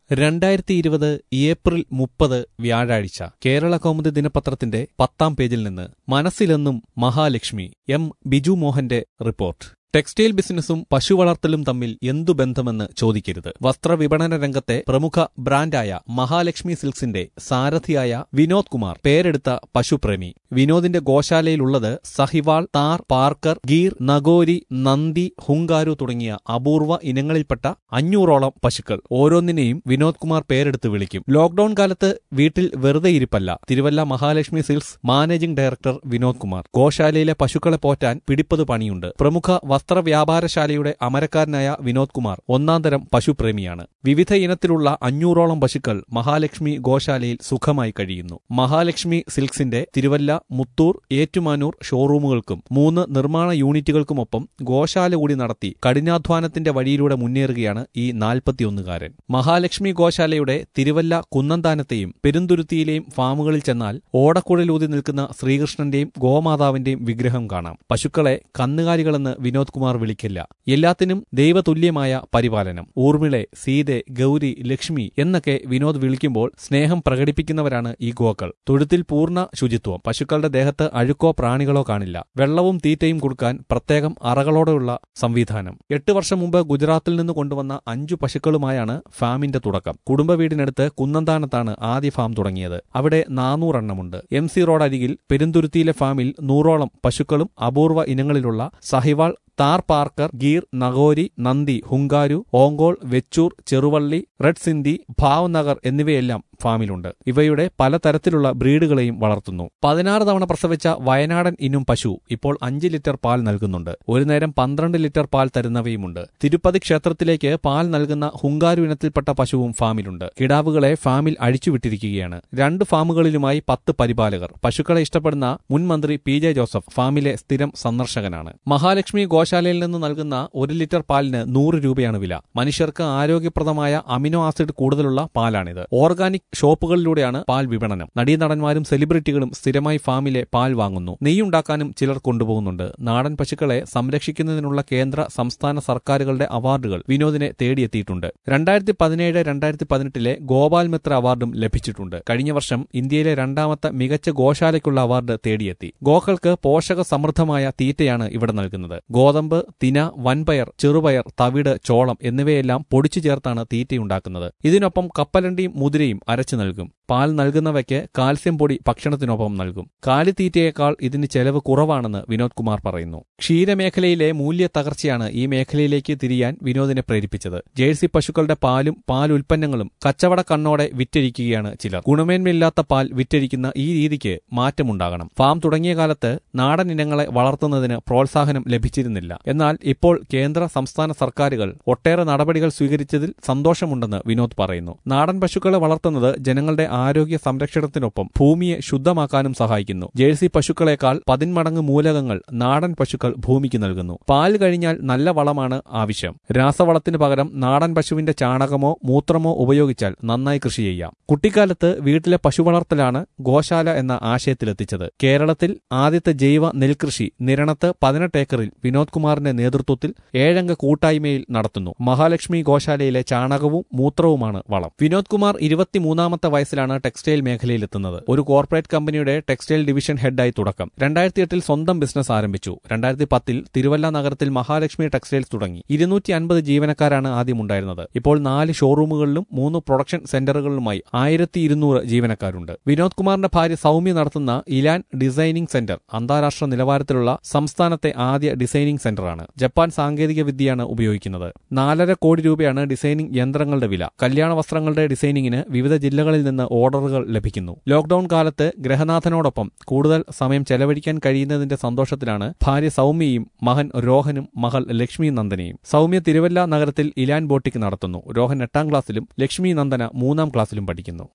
രണ്ടായിരത്തി ഇരുപത് ഏപ്രിൽ മുപ്പത് വ്യാഴാഴ്ച കേരള കൗമുദി ദിനപത്രത്തിന്റെ പത്താം പേജിൽ നിന്ന് മനസ്സിലെന്നും മഹാലക്ഷ്മി എം ബിജു മോഹന്റെ റിപ്പോർട്ട് ടെക്സ്റ്റൈൽ ബിസിനസ്സും പശുവളർത്തലും തമ്മിൽ എന്തു ബന്ധമെന്ന് ചോദിക്കരുത് വസ്ത്രവിപണന രംഗത്തെ പ്രമുഖ ബ്രാൻഡായ മഹാലക്ഷ്മി സിൽക്സിന്റെ സാരഥിയായ വിനോദ് കുമാർ പേരെടുത്ത പശുപ്രേമി വിനോദിന്റെ ഗോശാലയിലുള്ളത് സഹിവാൾ താർ പാർക്കർ ഗീർ നഗോരി നന്ദി ഹുങ്കാരു തുടങ്ങിയ അപൂർവ ഇനങ്ങളിൽപ്പെട്ട അഞ്ഞൂറോളം പശുക്കൾ ഓരോന്നിനെയും വിനോദ് കുമാർ പേരെടുത്ത് വിളിക്കും ലോക്ഡൌൺ കാലത്ത് വീട്ടിൽ വെറുതെ ഇരിപ്പല്ല Thiruvalla Mahalakshmi silks managing director Vinod Kumar ഗോശാലയിലെ പശുക്കളെ പോറ്റാൻ പിടിപ്പത് പണിയുണ്ട് പ്രമുഖ വസ്ത്രവ്യാപാരശാലയുടെ അമരക്കാരനായ വിനോദ് കുമാർ ഒന്നാം തരം പശുപ്രേമിയാണ് വിവിധ ഇനത്തിലുള്ള അഞ്ഞൂറോളം പശുക്കൾ മഹാലക്ഷ്മി ഗോശാലയിൽ സുഖമായി കഴിയുന്നു മഹാലക്ഷ്മി സിൽക്സിന്റെ തിരുവല്ല മുത്തൂർ ഏറ്റുമാനൂർ ഷോറൂമുകൾക്കും മൂന്ന് നിർമ്മാണ യൂണിറ്റുകൾക്കുമൊപ്പം ഗോശാല കൂടി നടത്തി കഠിനാധ്വാനത്തിന്റെ വഴിയിലൂടെ മുന്നേറുകയാണ് ഈ നാൽപ്പത്തിയൊന്നുകാരൻ മഹാലക്ഷ്മി ഗോശാലയുടെ തിരുവല്ല കുന്നന്താനത്തെയും പെരുന്തുരുത്തിയിലെയും ഫാമുകളിൽ ചെന്നാൽ ഓടക്കുഴലൂതി നിൽക്കുന്ന ശ്രീകൃഷ്ണന്റെയും ഗോമാതാവിന്റെയും വിഗ്രഹം കാണാം പശുക്കളെ കന്നുകാലികളെന്ന് വിനോദ് കുമാർ വിളിക്കില്ല എല്ലാത്തിനും ദൈവതുല്യമായ പരിപാലനം ഊർമിളെ സീതെ ഗൗരി ലക്ഷ്മി എന്നൊക്കെ വിനോദ് വിളിക്കുമ്പോൾ സ്നേഹം പ്രകടിപ്പിക്കുന്നവരാണ് ഈ ഗോക്കൾ തൊഴുത്തിൽ പൂർണ്ണ ശുചിത്വം പശുക്കളുടെ ദേഹത്ത് അഴുക്കോ പ്രാണികളോ കാണില്ല വെള്ളവും തീറ്റയും കൊടുക്കാൻ പ്രത്യേകം അറകളോടെയുള്ള സംവിധാനം എട്ട് വർഷം മുമ്പ് ഗുജറാത്തിൽ നിന്ന് കൊണ്ടുവന്ന അഞ്ചു പശുക്കളുമായാണ് ഫാമിന്റെ തുടക്കം കുടുംബ വീടിനടുത്ത് കുന്നന്താനത്താണ് ആദ്യ ഫാം തുടങ്ങിയത് അവിടെ നാനൂറെണ്ണമുണ്ട് എം സി റോഡ് അരികിൽ പെരുന്തുരുത്തിയിലെ ഫാമിൽ നൂറോളം പശുക്കളും അപൂർവ ഇനങ്ങളിലുള്ള സഹിവാൾ താർ പാർക്കർ ഗീർ നഗോരി നന്ദി ഹുങ്കാരു ഓങ്കോൾ വെച്ചൂർ ചെറുവള്ളി റെഡ് സിന്ധി ഭാവ്നഗർ എന്നിവയെല്ലാം ഫാമിലുണ്ട് ഇവയുടെ പലതരത്തിലുള്ള ബ്രീഡുകളെയും വളർത്തുന്നു പതിനാറ് തവണ പ്രസവിച്ച വയനാടൻ ഇനം പശു ഇപ്പോൾ അഞ്ച് ലിറ്റർ പാൽ നൽകുന്നുണ്ട് ഒരു നേരം പന്ത്രണ്ട് ലിറ്റർ പാൽ തരുന്നവയുമുണ്ട് തിരുപ്പതി ക്ഷേത്രത്തിലേക്ക് പാൽ നൽകുന്ന ഹുങ്കാരു ഇനത്തിൽപ്പെട്ട പശുവും ഫാമിലുണ്ട് കിടാവുകളെ ഫാമിൽ അഴിച്ചുവിട്ടിരിക്കുകയാണ് രണ്ട് ഫാമുകളിലുമായി പത്ത് പരിപാലകർ പശുക്കളെ ഇഷ്ടപ്പെടുന്ന മുൻ മന്ത്രി പി ജെ ജോസഫ് ഫാമിലെ സ്ഥിരം സന്ദർശകനാണ് മഹാലക്ഷ്മി ഗോശാലയിൽ നിന്ന് നൽകുന്ന ഒരു ലിറ്റർ പാലിന് നൂറ് രൂപയാണ് വില മനുഷ്യർക്ക് ആരോഗ്യപ്രദമായ അമിനോ ആസിഡ് കൂടുതലുള്ള പാലാണിത് ഓർഗാനിക് ഷോപ്പുകളിലൂടെയാണ് പാൽ വിപണനം നടീനടന്മാരും സെലിബ്രിറ്റികളും സ്ഥിരമായി ഫാമിലെ പാൽ വാങ്ങുന്നു നെയ്യുണ്ടാക്കാനും ചിലർ കൊണ്ടുപോകുന്നുണ്ട് നാടൻ പശുക്കളെ സംരക്ഷിക്കുന്നതിനുള്ള കേന്ദ്ര സംസ്ഥാന സർക്കാരുകളുടെ അവാർഡുകൾ വിനോദിനെ തേടിയെത്തിയിട്ടുണ്ട് രണ്ടായിരത്തി പതിനേഴ് രണ്ടായിരത്തി പതിനെട്ടിലെ ഗോപാൽ മിത്ര അവാർഡും ലഭിച്ചിട്ടുണ്ട് കഴിഞ്ഞ വർഷം ഇന്ത്യയിലെ രണ്ടാമത്തെ മികച്ച ഗോശാലയ്ക്കുള്ള അവാർഡ് തേടിയെത്തി ഗോക്കൾക്ക് പോഷക സമൃദ്ധമായ തീറ്റയാണ് ഇവിടെ നൽകുന്നത് ഗോതമ്പ് തിന വൻപയർ ചെറുപയർ തവിട് ചോളം എന്നിവയെല്ലാം പൊടിച്ചു ചേർത്താണ് തീറ്റയുണ്ടാക്കുന്നത് ഇതിനൊപ്പം കപ്പലണ്ടിയും മുതിരയും അരച്ചു നൽകും പാൽ നൽകുന്നവയ്ക്ക് കാൽസ്യം പൊടി ഭക്ഷണത്തിനൊപ്പം നൽകും കാലിത്തീറ്റയേക്കാൾ ഇതിന് ചെലവ് കുറവാണെന്ന് വിനോദ് കുമാർ പറയുന്നു ക്ഷീരമേഖലയിലെ മൂല്യ തകർച്ചയാണ് ഈ മേഖലയിലേക്ക് തിരിയാൻ വിനോദിനെ പ്രേരിപ്പിച്ചത് ജേഴ്സി പശുക്കളുടെ പാലും പാൽ ഉൽപ്പന്നങ്ങളും കച്ചവട കണ്ണോടെ വിറ്റഴിക്കുകയാണ് ചിലർ ഗുണമേന്മയില്ലാത്ത പാൽ വിറ്റഴിക്കുന്ന ഈ രീതിക്ക് മാറ്റമുണ്ടാകണം ഫാം തുടങ്ങിയ കാലത്ത് നാടൻ ഇനങ്ങളെ വളർത്തുന്നതിന് പ്രോത്സാഹനം ലഭിച്ചിരുന്നില്ല എന്നാൽ ഇപ്പോൾ കേന്ദ്ര സംസ്ഥാന സർക്കാരുകൾ ഒട്ടേറെ നടപടികൾ സ്വീകരിച്ചതിൽ സന്തോഷമുണ്ടെന്ന് വിനോദ് പറയുന്നു നാടൻ പശുക്കളെ വളർത്തുന്നത് ജനങ്ങളുടെ ആരോഗ്യ സംരക്ഷണത്തിനൊപ്പം ഭൂമിയെ ശുദ്ധമാക്കാനും സഹായിക്കുന്നു ജേഴ്സി പശുക്കളെക്കാൾ പതിന്മടങ്ങ് മൂലകങ്ങൾ നാടൻ പശുക്കൾ ഭൂമിക്ക് നൽകുന്നു പാൽ കഴിഞ്ഞാൽ നല്ല വളമാണ് ആവശ്യം രാസവളത്തിന് പകരം നാടൻ പശുവിന്റെ ചാണകമോ മൂത്രമോ ഉപയോഗിച്ചാൽ നന്നായി കൃഷി ചെയ്യാം കുട്ടിക്കാലത്ത് വീട്ടിലെ പശു വളർത്തലാണ് ഗോശാല എന്ന ആശയത്തിലെത്തിച്ചത് കേരളത്തിൽ ആദ്യത്തെ ജൈവ നെൽകൃഷി നിരണത്ത് പതിനെട്ട് ഏക്കറിൽ വിനോദ് കുമാറിന്റെ നേതൃത്വത്തിൽ ഏഴംഗ കൂട്ടായ്മയിൽ നടത്തുന്നു മഹാലക്ഷ്മി ഗോശാലയിലെ ചാണകവും മൂത്രവുമാണ് വളം വിനോദ് കുമാർ ഇരുപത്തിമൂന്നാമത്തെ വയസ്സിലാണ് ടെക്സ്റ്റൈൽ മേഖലയിലെത്തുന്നത് ഒരു കോർപ്പറേറ്റ് കമ്പനിയുടെ ടെക്സ്റ്റൈൽ ഡിവിഷൻ ഹെഡായി തുടക്കം രണ്ടായിരത്തി എട്ടിൽ സ്വന്തം ബിസിനസ് ആരംഭിച്ചു രണ്ടായിരത്തി പത്തിൽ തിരുവല്ല നഗരത്തിൽ മഹാലക്ഷ്മി ടെക്സ്റ്റൈൽസ് തുടങ്ങി ഇരുന്നൂറ്റി അൻപത് ജീവനക്കാരാണ് ആദ്യം ഉണ്ടായിരുന്നത് ഇപ്പോൾ നാല് ഷോറൂമുകളിലും മൂന്ന് പ്രൊഡക്ഷൻ സെന്ററുകളിലുമായി ആയിരത്തി ഇരുന്നൂറ് ജീവനക്കാരുണ്ട് വിനോദ് കുമാറിന്റെ ഭാര്യ സൗമ്യ നടത്തുന്ന ഇലാൻ ഡിസൈനിംഗ് സെന്റർ അന്താരാഷ്ട്ര നിലവാരത്തിലുള്ള സംസ്ഥാനത്തെ ആദ്യ ഡിസൈനിംഗ് സെന്ററാണ് ജപ്പാൻ സാങ്കേതിക വിദ്യയാണ് ഉപയോഗിക്കുന്നത് നാലര കോടി രൂപയാണ് ഡിസൈനിംഗ് യന്ത്രങ്ങളുടെ വില കല്യാണ വസ്ത്രങ്ങളുടെ ഡിസൈനിങ്ങിന് വിവിധ ജില്ലകളിൽ നിന്ന് ഓർഡറുകൾ ലഭിക്കുന്നു ലോക്ഡൌൺ കാലത്ത് ഗ്രഹനാഥനോടൊപ്പം കൂടുതൽ സമയം ചെലവഴിക്കാൻ കഴിയുന്നതിന്റെ സന്തോഷത്തിലാണ് ഭാര്യ സൗമ്യയും മകൻ രോഹനും മകൾ ലക്ഷ്മി നന്ദനയും സൗമ്യ തിരുവല്ല നഗരത്തിൽ ഇലാൻ ബോട്ടിക് നടത്തുന്നു രോഹൻ എട്ടാം ക്ലാസ്സിലും ലക്ഷ്മി നന്ദന മൂന്നാം ക്ലാസ്സിലും പഠിക്കുന്നു